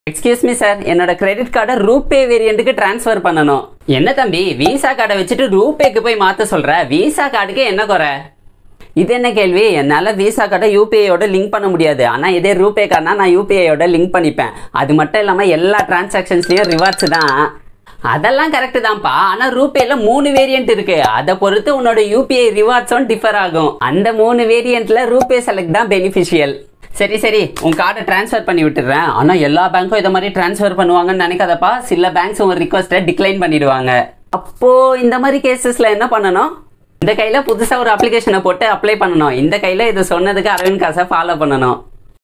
excuse me sir என்னோட credit கார்டை RuPay வேரியண்ட்டுக்கு transfer பண்ணணும் என்ன தம்பி விசா கார்டை வச்சுட்டு ரூபேக்கு போய் மாற்ற சொல்ற விசா கார்டுக்கு என்ன குறை இது என்ன கேள்வி என்னால் விசா கார்டை யூபிஐயோட லிங்க் பண்ண முடியாது ஆனால் இதே ரூபே கார்டா நான் யூபிஐயோட லிங்க் பண்ணிப்பேன் அது மட்டும் இல்லாமல் எல்லா டிரான்சாக்ஷன்ஸ்லையும் ரிவார்ட்ஸ் தான் அதெல்லாம் கரெக்டு தான்ப்பா ஆனால் ரூபேல மூணு வேரியன்ட் இருக்கு அதை பொறுத்து உன்னோட யூபிஐ ரிவார்ட்ஸும் டிஃபர் ஆகும் அந்த மூணு வேரியண்ட்ல ரூபே செலக்ட் தான் பெனிஃபிஷியல் சரி சரி உன் கார்டை ட்ரான்ஸ்ஃபர் பண்ணி விட்டுறேன் ஆனால் எல்லா பேங்க்கும் இதை மாதிரி ட்ரான்ஸ்ஃபர் பண்ணுவாங்கன்னு நினைக்காதப்பா சில பேங்க்ஸ் உன் ரிக்வஸ்ட்டை டிக்ளைன் பண்ணிடுவாங்க அப்போ இந்த மாதிரி கேசஸ்ல என்ன பண்ணணும் இந்த கையில புதுசா ஒரு அப்ளிகேஷனை போட்டு அப்ளை பண்ணணும் இந்த கையில இது சொன்னதுக்கு அரவிந்த் காசை ஃபாலோ பண்ணணும்